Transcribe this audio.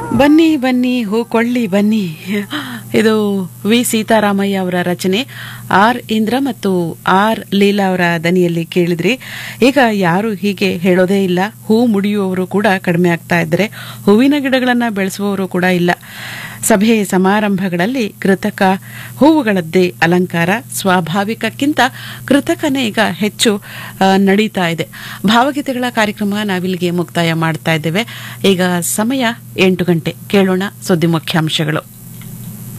ಬನ್ನಿ ಬನ್ನಿ ಹೂಕೊಳ್ಳಿ ಬನ್ನಿ ಇದು ವಿ ಸೀತಾರಾಮಯ್ಯ ಅವರ ರಚನೆ ಆರ್ ಇಂದ್ರ ಮತ್ತು ಆರ್ ಲೀಲಾ ಅವರ ದನಿಯಲ್ಲಿ ಕೇಳಿದ್ರಿ ಈಗ ಯಾರು ಹೀಗೆ ಹೇಳೋದೇ ಇಲ್ಲ ಹೂ ಮುಡಿಯುವವರು ಕೂಡ ಕಡಿಮೆ ಆಗ್ತಾ ಇದ್ದಾರೆ ಹೂವಿನ ಗಿಡಗಳನ್ನ ಬೆಳೆಸುವವರು ಕೂಡ ಇಲ್ಲ ಸಭೆ ಸಮಾರಂಭಗಳಲ್ಲಿ ಕೃತಕ ಹೂವುಗಳದ್ದೇ ಅಲಂಕಾರ ಸ್ವಾಭಾವಿಕಕ್ಕಿಂತ ಕೃತಕನೇ ಈಗ ಹೆಚ್ಚು ಆ, ನಡೀತಾ ಇದೆ ಭಾವಗೀತೆಗಳ ಕಾರ್ಯಕ್ರಮ ನಾವಿಲ್ಲಿಗೆ ಮುಕ್ತಾಯ ಮಾಡ್ತಾ ಇದ್ದೇವೆ ಈಗ ಸಮಯ ಎಂಟು ಗಂಟೆ ಕೇಳೋಣ ಸುದ್ದಿ ಮುಖ್ಯಾಂಶಗಳು